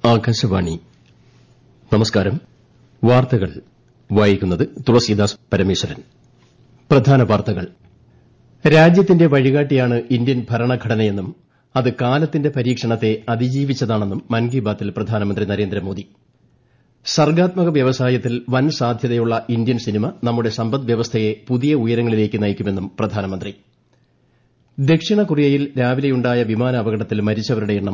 ആകാശവാണി നമസ്കാരം വാർത്തകൾ വായിക്കുന്നത് തുളസീദാസ് പരമേശ്വരൻ പ്രധാന വാർത്തകൾ രാജ്യത്തിന്റെ വഴികാട്ടിയാണ് ഇന്ത്യൻ ഭരണഘടനയെന്നും അത് കാലത്തിന്റെ പരീക്ഷണത്തെ അതിജീവിച്ചതാണെന്നും മൻ കി ബാത്തിൽ പ്രധാനമന്ത്രി നരേന്ദ്രമോദി സർഗ്ഗാത്മക വ്യവസായത്തിൽ വൻ സാധ്യതയുള്ള ഇന്ത്യൻ സിനിമ നമ്മുടെ സമ്പദ്വ്യവസ്ഥയെ പുതിയ ഉയരങ്ങളിലേക്ക് നയിക്കുമെന്നും പ്രധാനമന്ത്രി ദക്ഷിണ കൊറിയയിൽ രാവിലെയുണ്ടായ വിമാനാപകടത്തിൽ മരിച്ചവരുടെ എണ്ണം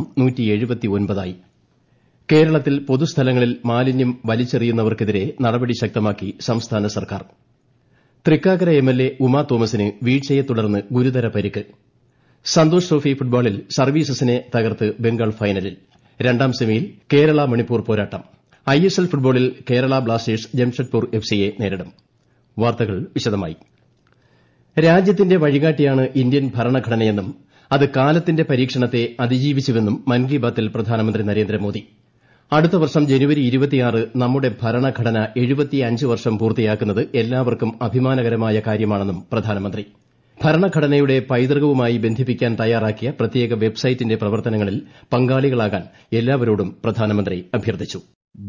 ആയി കേരളത്തിൽ പൊതുസ്ഥലങ്ങളിൽ മാലിന്യം വലിച്ചെറിയുന്നവർക്കെതിരെ നടപടി ശക്തമാക്കി സംസ്ഥാന സർക്കാർ തൃക്കാക്കര എംഎൽഎ ഉമാ തോമസിന് വീഴ്ചയെ തുടർന്ന് ഗുരുതര പരിക്ക് സന്തോഷ് ട്രോഫി ഫുട്ബോളിൽ സർവീസസിനെ തകർത്ത് ബംഗാൾ ഫൈനലിൽ രണ്ടാം സെമിയിൽ കേരള മണിപ്പൂർ പോരാട്ടം ഐഎസ്എൽ ഫുട്ബോളിൽ കേരള ബ്ലാസ്റ്റേഴ്സ് ജംഷഡ്പൂർ എഫ്സിയെ നേരിടും വാർത്തകൾ വിശദമായി രാജ്യത്തിന്റെ വഴികാട്ടിയാണ് ഇന്ത്യൻ ഭരണഘടനയെന്നും അത് കാലത്തിന്റെ പരീക്ഷണത്തെ അതിജീവിച്ചുവെന്നും മൻ കി ബാത്തിൽ പ്രധാനമന്ത്രി നരേന്ദ്രമോദി അടുത്ത വർഷം ജനുവരി നമ്മുടെ ഭരണഘടന വർഷം പൂർത്തിയാക്കുന്നത് എല്ലാവർക്കും അഭിമാനകരമായ കാര്യമാണെന്നും പ്രധാനമന്ത്രി ഭരണഘടനയുടെ പൈതൃകവുമായി ബന്ധിപ്പിക്കാൻ തയ്യാറാക്കിയ പ്രത്യേക വെബ്സൈറ്റിന്റെ പ്രവർത്തനങ്ങളിൽ പങ്കാളികളാകാൻ എല്ലാവരോടും പ്രധാനമന്ത്രി അഭ്യർത്ഥിച്ചു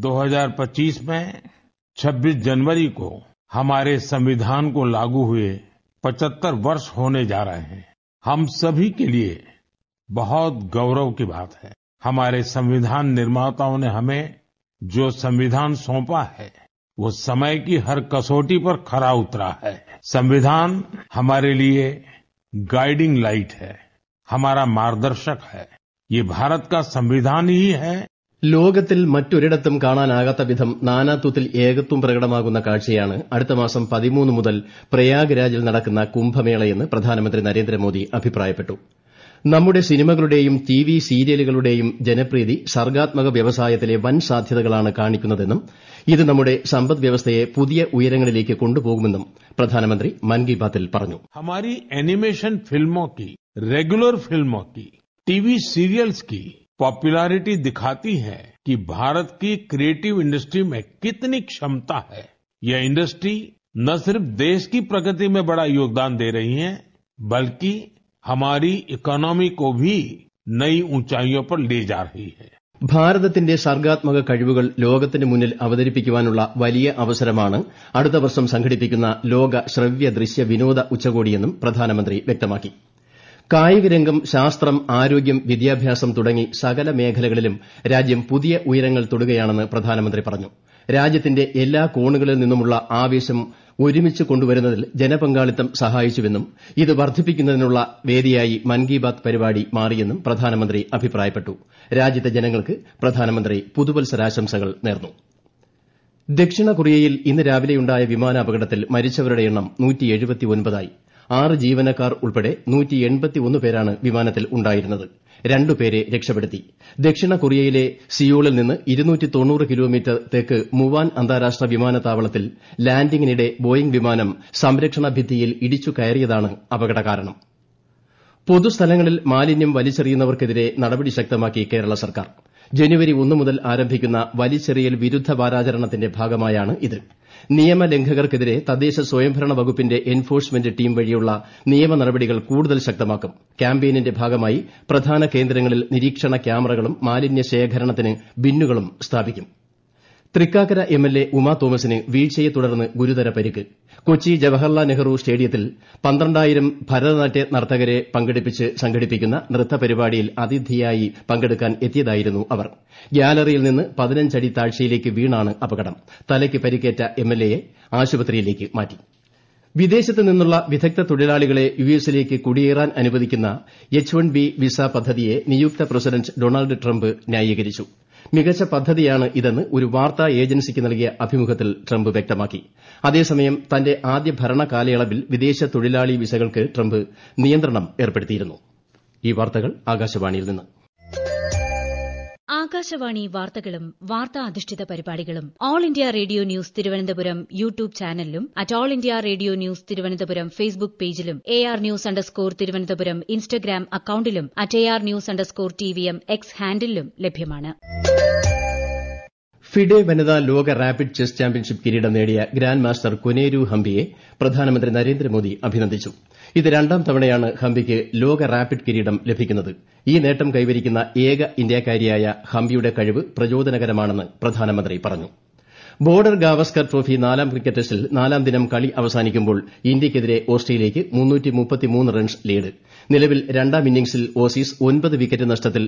2025 में 26 जनवरी को हमारे संविधान को लागू हुए 75 वर्ष होने जा रहे हैं हम सभी के लिए बहुत गौरव की बात है हमारे संविधान निर्माताओं ने हमें जो संविधान सौंपा है वो समय की हर कसौटी पर खरा उतरा है संविधान हमारे लिए गाइडिंग लाइट है हमारा मार्गदर्शक है ये भारत का संविधान ही है ലോകത്തിൽ മറ്റൊരിടത്തും കാണാനാകാത്ത വിധം നാനാത്വത്തിൽ ഏകത്വം പ്രകടമാകുന്ന കാഴ്ചയാണ് അടുത്ത മാസം പതിമൂന്ന് മുതൽ പ്രയാഗ്രാജിൽ നടക്കുന്ന കുംഭമേളയെന്ന് പ്രധാനമന്ത്രി നരേന്ദ്രമോദി അഭിപ്രായപ്പെട്ടു നമ്മുടെ സിനിമകളുടെയും ടിവി സീരിയലുകളുടെയും ജനപ്രീതി സർഗ്ഗാത്മക വ്യവസായത്തിലെ വൻ സാധ്യതകളാണ് കാണിക്കുന്നതെന്നും ഇത് നമ്മുടെ സമ്പദ്വ്യവസ്ഥയെ പുതിയ ഉയരങ്ങളിലേക്ക് കൊണ്ടുപോകുമെന്നും പ്രധാനമന്ത്രി മൻ കി ബാത്തിൽ പറഞ്ഞു हमारी एनिमेशन फिल्मों की रेगुलर फिल्मों की टीवी सीरियल्स की पॉपुलैरिटी दिखाती है कि भारत की क्रिएटिव इंडस्ट्री में कितनी क्षमता है यह इंडस्ट्री न सिर्फ देश की प्रगति में बड़ा योगदान दे रही है बल्कि हमारी इकोनॉमी को भी नई ऊंचाइयों पर ले जा रही है ഭാരതത്തിന്റെ സർഗ്ഗാത്മക കഴിവുകൾ ലോകത്തിന് മുന്നിൽ അവതരിപ്പിക്കാനുള്ള വലിയ അവസരമാണ് അടുത്ത വർഷം സംഘടിപ്പിക്കുന്ന ലോക ശ്രവ്യ ദൃശ്യ വിനോദ ഉച്ചകോടിയെന്നും പ്രധാനമന്ത്രി വ്യക്തമാക്കി കായികരംഗം ശാസ്ത്രം ആരോഗ്യം വിദ്യാഭ്യാസം തുടങ്ങി സകല മേഖലകളിലും രാജ്യം പുതിയ ഉയരങ്ങൾ തൊടുകയാണെന്ന് പ്രധാനമന്ത്രി പറഞ്ഞു രാജ്യത്തിന്റെ എല്ലാ കോണുകളിൽ നിന്നുമുള്ള ആവേശം ഒരുമിച്ച് കൊണ്ടുവരുന്നതിൽ ജനപങ്കാളിത്തം സഹായിച്ചുവെന്നും ഇത് വർദ്ധിപ്പിക്കുന്നതിനുള്ള വേദിയായി മൻ കി ബാത് പരിപാടി മാറിയെന്നും പ്രധാനമന്ത്രി അഭിപ്രായപ്പെട്ടു രാജ്യത്തെ ജനങ്ങൾക്ക് പ്രധാനമന്ത്രി പുതുവത്സരാശംസകൾ നേർന്നു ദക്ഷിണ കൊറിയയിൽ ഇന്ന് രാവിലെയുണ്ടായ വിമാനാപകടത്തിൽ മരിച്ചവരുടെ എണ്ണം ആയി ആറ് ജീവനക്കാർ ഉൾപ്പെടെ പേരാണ് വിമാനത്തിൽ ഉണ്ടായിരുന്നത് രണ്ടുപേരെ രക്ഷപ്പെടുത്തി ദക്ഷിണ കൊറിയയിലെ സിയോളിൽ നിന്ന് കിലോമീറ്റർ തെക്ക് മുവാൻ അന്താരാഷ്ട്ര വിമാനത്താവളത്തിൽ ലാൻഡിംഗിനിടെ ബോയിംഗ് വിമാനം സംരക്ഷണ ഭിത്തിയിൽ ഇടിച്ചു കയറിയതാണ് അപകട കാരണം പൊതുസ്ഥലങ്ങളിൽ മാലിന്യം വലിച്ചെറിയുന്നവർക്കെതിരെ നടപടി ശക്തമാക്കി കേരള സർക്കാർ ജനുവരി ഒന്ന് മുതൽ ആരംഭിക്കുന്ന വലിച്ചെറിയൽ വിരുദ്ധ വാരാചരണത്തിന്റെ ഭാഗമായാണ് ഇത് നിയമലംഘകർക്കെതിരെ തദ്ദേശ സ്വയംഭരണ വകുപ്പിന്റെ എൻഫോഴ്സ്മെന്റ് ടീം വഴിയുള്ള നിയമ നടപടികൾ കൂടുതൽ ശക്തമാക്കും ക്യാമ്പയിനിന്റെ ഭാഗമായി പ്രധാന കേന്ദ്രങ്ങളിൽ നിരീക്ഷണ ക്യാമറകളും മാലിന്യ ശേഖരണത്തിന് ബിന്നുകളും സ്ഥാപിക്കും തൃക്കാക്കര എംഎൽഎ ഉമാ തോമസിന് വീഴ്ചയെ തുടർന്ന് ഗുരുതര പരിക്ക് കൊച്ചി ജവഹർലാൽ നെഹ്റു സ്റ്റേഡിയത്തിൽ പന്ത്രണ്ടായിരം ഭരതനാട്യ നർത്തകരെ പങ്കെടുപ്പിച്ച് സംഘടിപ്പിക്കുന്ന നൃത്തപരിപാടിയിൽ അതിഥിയായി പങ്കെടുക്കാൻ എത്തിയതായിരുന്നു അവർ ഗ്യാലറിയിൽ നിന്ന് പതിനഞ്ചടി താഴ്ചയിലേക്ക് വീണാണ് അപകടം തലയ്ക്ക് പരിക്കേറ്റ എംഎൽഎയെ ആശുപത്രിയിലേക്ക് മാറ്റി വിദേശത്ത് നിന്നുള്ള വിദഗ്ധ തൊഴിലാളികളെ യുഎസിലേക്ക് കുടിയേറാൻ അനുവദിക്കുന്ന എച്ച് വൺ ബി വിസ പദ്ധതിയെ നിയുക്ത പ്രസിഡന്റ് ഡൊണാൾഡ് ട്രംപ് ന്യായീകരിച്ചു മികച്ച പദ്ധതിയാണ് ഇതെന്ന് ഒരു വാർത്താ ഏജൻസിക്ക് നൽകിയ അഭിമുഖത്തിൽ ട്രംപ് വ്യക്തമാക്കി അതേസമയം തന്റെ ആദ്യ ഭരണ കാലയളവിൽ വിദേശ തൊഴിലാളി വിസകൾക്ക് ട്രംപ് നിയന്ത്രണം ഏർപ്പെടുത്തിയിരുന്നു ഈ വാർത്തകൾ ആകാശവാണിയിൽ നിന്ന് ആകാശവാണി വാർത്തകളും വാർത്താ അധിഷ്ഠിത പരിപാടികളും all India radio news Thiruvananthapuram YouTube ചാനലിലും at all India radio news Thiruvananthapuram Facebook പേജിലും A R news underscore Thiruvananthapuram Instagram അക്കൌണ്ടിലും at A R news underscore T V M X ഹാൻഡിലും ലഭ്യമാണ് ഫിഡെ വനിതാ ലോക റാപ്പിഡ് ചെസ് ചാമ്പ്യൻഷിപ്പ് കിരീടം നേടിയ ഗ്രാൻഡ് മാസ്റ്റർ കൊനേരു ഹംപിയെ പ്രധാനമന്ത്രി നരേന്ദ്രമോദി അഭിനന്ദിച്ചു ഇത് രണ്ടാം തവണയാണ് ഹംപിക്ക് ലോക റാപ്പിഡ് കിരീടം ലഭിക്കുന്നത് ഈ നേട്ടം കൈവരിക്കുന്ന ഏക ഇന്ത്യക്കാരിയായ ഹംപിയുടെ കഴിവ് പ്രചോദനകരമാണെന്ന് പ്രധാനമന്ത്രി പറഞ്ഞു ബോർഡർ ഗാവസ്കർ ട്രോഫി നാലാം ക്രിക്കറ്റ് ടെസ്റ്റിൽ നാലാം ദിനം കളി അവസാനിക്കുമ്പോൾ ഇന്ത്യയ്ക്കെതിരെ ഓസ്ട്രേലിയയ്ക്ക് റൺസ് ലീഡ് നിലവിൽ രണ്ടാം ഇന്നിംഗ്സിൽ ഓസീസ് ഒൻപത് വിക്കറ്റ് നഷ്ടത്തിൽ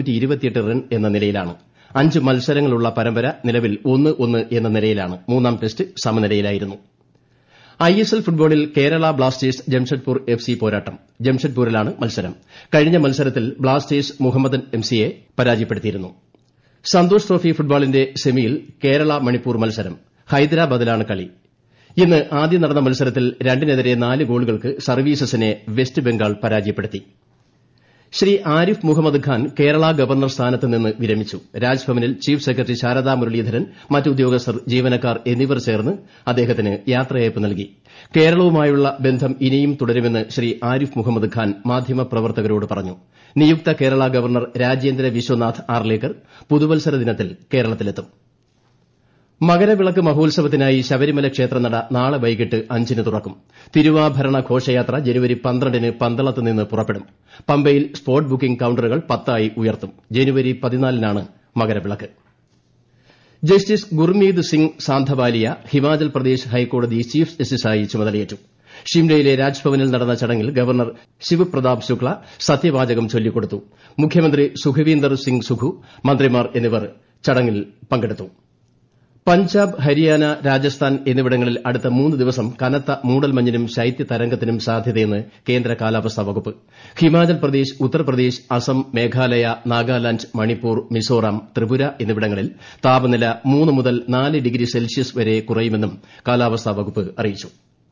റൺ എന്ന നിലയിലാണ് അഞ്ച് മത്സരങ്ങളുള്ള പരമ്പര നിലവിൽ ഒന്ന് ഒന്ന് എന്ന നിലയിലാണ് മൂന്നാം ടെസ്റ്റ് സമനിലയിലായിരുന്നു ഐഎസ്എൽ ഫുട്ബോളിൽ Kerala blasters Jamshedpur F C പോരാട്ടം ജംഷഡ്പൂരിലാണ് മത്സരം കഴിഞ്ഞ മത്സരത്തിൽ ബ്ലാസ്റ്റേഴ്സ് മുഹമ്മദൻ എം സിയെ പരാജയപ്പെടുത്തിയിരുന്നു സന്തോഷ് ട്രോഫി ഫുട്ബോളിന്റെ സെമിയിൽ കേരള മണിപ്പൂർ മത്സരം ഹൈദരാബാദിലാണ് കളി ഇന്ന് ആദ്യം നടന്ന മത്സരത്തിൽ രണ്ടിനെതിരെ നാല് ഗോളുകൾക്ക് സർവീസസിനെ വെസ്റ്റ് ബംഗാൾ പരാജയപ്പെടുത്തി ശ്രീ ആരിഫ് മുഹമ്മദ് ഖാൻ കേരള ഗവർണർ സ്ഥാനത്ത് നിന്ന് വിരമിച്ചു രാജ്ഭവനിൽ ചീഫ് സെക്രട്ടറി ശാരദാ മുരളീധരൻ മറ്റ് ഉദ്യോഗസ്ഥർ ജീവനക്കാർ എന്നിവർ ചേർന്ന് അദ്ദേഹത്തിന് യാത്രയയപ്പ് നൽകി കേരളവുമായുള്ള ബന്ധം ഇനിയും തുടരുമെന്ന് ശ്രീ ആരിഫ് മുഹമ്മദ് ഖാൻ മാധ്യമപ്രവർത്തകരോട് പറഞ്ഞു നിയുക്ത കേരള ഗവർണർ രാജേന്ദ്ര വിശ്വനാഥ് ആർലേക്കർ പുതുവത്സര ദിനത്തിൽ കേരളത്തിലെത്തും മകരവിളക്ക് മഹോത്സവത്തിനായി ശബരിമല ക്ഷേത്രനട നാളെ വൈകിട്ട് അഞ്ചിന് തുറക്കും തിരുവാഭരണ ഘോഷയാത്ര ജനുവരി പന്ത്രണ്ടിന് പന്തളത്ത് നിന്ന് പുറപ്പെടും പമ്പയിൽ സ്പോട്ട് ബുക്കിംഗ് കൌണ്ടറുകൾ പത്തായി ഉയർത്തും ജനുവരി പതിനാലിനാണ് മകരവിളക്ക് ജസ്റ്റിസ് ഗുർമീത് സിംഗ് സാന്ധവാലിയ ഹിമാചൽ പ്രദേശ് ഹൈക്കോടതി ചീഫ് ജസ്റ്റിസായി ചുമതലയേറ്റു ഷിംലയിലെ രാജ്ഭവനിൽ നടന്ന ചടങ്ങിൽ ഗവർണർ ശിവ് പ്രതാപ് ശുക്ല സത്യവാചകം ചൊല്ലിക്കൊടുത്തു മുഖ്യമന്ത്രി സുഖ്വീന്ദർ സിംഗ് സുഖു മന്ത്രിമാർ എന്നിവർ ചടങ്ങിൽ പങ്കെടുത്തു പഞ്ചാബ് ഹരിയാന രാജസ്ഥാൻ എന്നിവിടങ്ങളിൽ അടുത്ത മൂന്ന് ദിവസം കനത്ത മൂടൽമഞ്ഞിനും ശൈത്യതരംഗത്തിനും സാധ്യതയെന്ന് കേന്ദ്ര കാലാവസ്ഥാ വകുപ്പ് ഹിമാചൽ പ്രദേശ് ഉത്തർപ്രദേശ് അസം മേഘാലയ നാഗാലാന്റ് മണിപ്പൂർ മിസോറാം ത്രിപുര എന്നിവിടങ്ങളിൽ താപനില മൂന്ന് മുതൽ നാല് ഡിഗ്രി സെൽഷ്യസ് വരെ കുറയുമെന്നും കാലാവസ്ഥാ വകുപ്പ് അറിയിച്ചു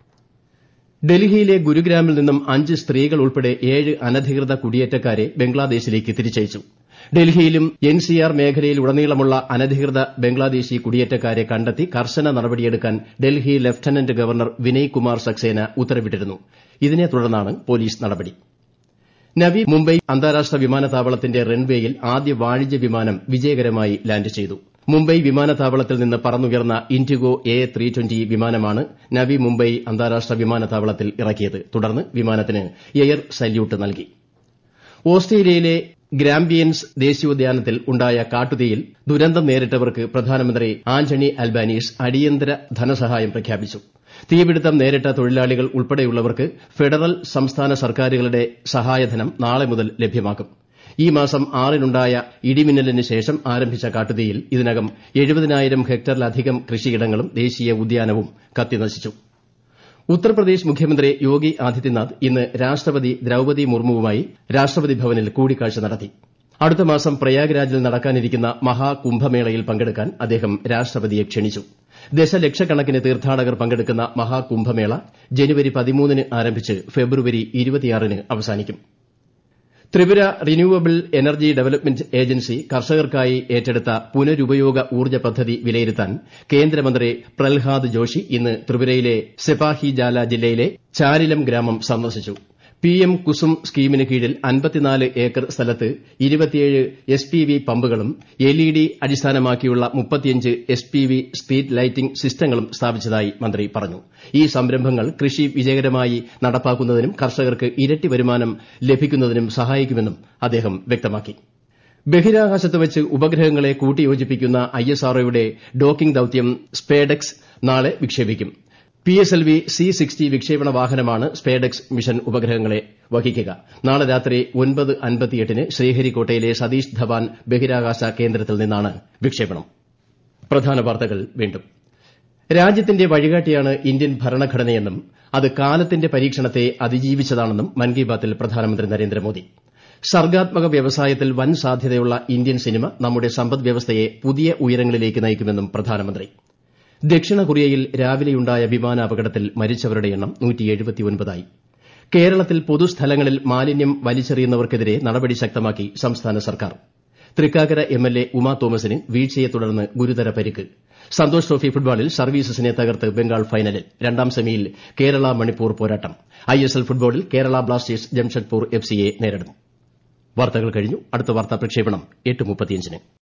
ഡൽഹിയിലെ ഗുരുഗ്രാമിൽ നിന്നും അഞ്ച് സ്ത്രീകൾ ഉൾപ്പെടെ ഏഴ് അനധികൃത കുടിയേറ്റക്കാരെ ബംഗ്ലാദേശിലേക്ക് തിരിച്ചയച്ചു ഡൽഹിയിലും എൻസിആർ മേഖലയിലുടനീളമുള്ള അനധികൃത ബംഗ്ലാദേശി കുടിയേറ്റക്കാരെ കണ്ടെത്തി കർശന നടപടിയെടുക്കാൻ ഡൽഹി ലഫ്റ്റനന്റ് ഗവർണർ വിനയ് കുമാർ സക്സേന ഉത്തരവിട്ടിരുന്നു ഇതിനെ തുടർന്നാണ് പോലീസ് നടപടി നവി മുംബൈ അന്താരാഷ്ട്ര വിമാനത്താവളത്തിന്റെ റൺവേയിൽ ആദ്യ വാണിജ്യ വിമാനം വിജയകരമായി ലാൻഡ് ചെയ്തു മുംബൈ വിമാനത്താവളത്തിൽ നിന്ന് പറന്നുയർന്ന ഇൻഡിഗോ എ വിമാനമാണ് നവി മുംബൈ അന്താരാഷ്ട്ര വിമാനത്താവളത്തിൽ ഇറക്കിയത് തുടർന്ന് വിമാനത്തിന് എയർ സല്യൂട്ട് നൽകി ഓസ്ട്രേലിയയിലെ ഗ്രാംബിയൻസ് ദേശീയോദ്യാനത്തിൽ ഉണ്ടായ കാട്ടുതീയിൽ ദുരന്തം നേരിട്ടവർക്ക് പ്രധാനമന്ത്രി ആന്റണി അൽബാനീസ് അടിയന്തര ധനസഹായം പ്രഖ്യാപിച്ചു തീപിടുത്തം നേരിട്ട തൊഴിലാളികൾ ഉൾപ്പെടെയുള്ളവർക്ക് ഫെഡറൽ സംസ്ഥാന സർക്കാരുകളുടെ സഹായധനം നാളെ മുതൽ ലഭ്യമാക്കും ഈ മാസം ആറിനുണ്ടായ ഇടിമിന്നലിന് ശേഷം ആരംഭിച്ച കാട്ടുതീയിൽ ഇതിനകം എഴുപതിനായിരം ഹെക്ടറിലധികം കൃഷിയിടങ്ങളും ദേശീയ ഉദ്യാനവും കത്തിനശിച്ചു ഉത്തർപ്രദേശ് മുഖ്യമന്ത്രി യോഗി ആദിത്യനാഥ് ഇന്ന് രാഷ്ട്രപതി ദ്രൌപതി മുർമുവുമായി രാഷ്ട്രപതി ഭവനിൽ കൂടിക്കാഴ്ച നടത്തി അടുത്ത മാസം പ്രയാഗ്രാജിൽ നടക്കാനിരിക്കുന്ന മഹാകുംഭമേളയിൽ പങ്കെടുക്കാൻ അദ്ദേഹം രാഷ്ട്രപതിയെ ക്ഷണിച്ചു ദശലക്ഷക്കണക്കിന് തീർത്ഥാടകർ പങ്കെടുക്കുന്ന മഹാകുംഭമേള ജനുവരി പതിമൂന്നിന് ആരംഭിച്ച് ഫെബ്രുവരി ഇരുപത്തിയാറിന് അവസാനിക്കും Tripura renewable energy development agency കർഷകർക്കായി ഏറ്റെടുത്ത പുനരുപയോഗ ഊർജ്ജ പദ്ധതി വിലയിരുത്താൻ കേന്ദ്രമന്ത്രി പ്രഹ്ലാദ് ജോഷി ഇന്ന് ത്രിപുരയിലെ സെപാഹിജാല ജില്ലയിലെ ചാരിലം ഗ്രാമം സന്ദർശിച്ചു പിഎം കുസും സ്കീമിന് കീഴിൽ അൻപത്തിനാല് ഏക്കർ സ്ഥലത്ത് ഇരുപത്തിയേഴ് എസ് പി വി പമ്പുകളും എൽഇഡി അടിസ്ഥാനമാക്കിയുള്ള മുപ്പത്തിയഞ്ച് S P V street lighting സിസ്റ്റങ്ങളും സ്ഥാപിച്ചതായി മന്ത്രി പറഞ്ഞു ഈ സംരംഭങ്ങൾ കൃഷി വിജയകരമായി നടപ്പാക്കുന്നതിനും കർഷകർക്ക് ഇരട്ടി വരുമാനം ലഭിക്കുന്നതിനും സഹായിക്കുമെന്നും അദ്ദേഹം വ്യക്തമാക്കി ബഹിരാകാശത്ത് വെച്ച് ഉപഗ്രഹങ്ങളെ കൂട്ടിയോജിപ്പിക്കുന്ന ഐഎസ്ആർഒയുടെ ഡോക്കിംഗ് ദൌത്യം സ്പേഡെക്സ് നാളെ വിക്ഷേപിക്കും പിഎസ്എൽവി സി സിക്സ്റ്റി വിക്ഷേപണ വാഹനമാണ് സ്പേഡെക്സ് മിഷൻ ഉപഗ്രഹങ്ങളെ വഹിക്കുക നാളെ രാത്രി ഒൻപത് അൻപത്തിയെട്ടിന് ശ്രീഹരിക്കോട്ടയിലെ സതീഷ് ധവാൻ ബഹിരാകാശ കേന്ദ്രത്തിൽ നിന്നാണ് വിക്ഷേപണം പ്രധാന വാർത്തകൾ വീണ്ടും രാജ്യത്തിന്റെ വഴികാട്ടിയാണ് ഇന്ത്യൻ ഭരണഘടനയെന്നും അത് കാലത്തിന്റെ പരീക്ഷണത്തെ അതിജീവിച്ചതാണെന്നും മൻ കി ബാത്തിൽ പ്രധാനമന്ത്രി നരേന്ദ്രമോദി സർഗ്ഗാത്മക വ്യവസായത്തിൽ വൻ സാധ്യതയുള്ള ഇന്ത്യൻ സിനിമ നമ്മുടെ സമ്പദ് വ്യവസ്ഥയെ പുതിയ ഉയരങ്ങളിലേക്ക് നയിക്കുമെന്നും പ്രധാനമന്ത്രി ദക്ഷിണ കൊറിയയിൽ രാവിലെയുണ്ടായ വിമാനാപകടത്തിൽ മരിച്ചവരുടെ എണ്ണം ആയി കേരളത്തിൽ പൊതുസ്ഥലങ്ങളിൽ മാലിന്യം വലിച്ചെറിയുന്നവർക്കെതിരെ നടപടി ശക്തമാക്കി സംസ്ഥാന സർക്കാർ തൃക്കാക്കര എംഎൽഎ ഉമാ തോമസിന് വീഴ്ചയെ തുടർന്ന് ഗുരുതര പരിക്ക് സന്തോഷ് ട്രോഫി ഫുട്ബോളിൽ സർവീസസിനെ തകർത്ത് ബംഗാൾ ഫൈനലിൽ രണ്ടാം സെമിയിൽ കേരള മണിപ്പൂർ പോരാട്ടം ഐഎസ്എൽ ഫുട്ബോളിൽ കേരള ബ്ലാസ്റ്റേഴ്സ് ജംഷഡ്പൂർ എഫ് സിയെ നേരിടും വാർത്തകൾ കഴിഞ്ഞു അടുത്ത വാർത്താ പ്രക്ഷേപണം എട്ട് മുപ്പത്തിയഞ്ചിന്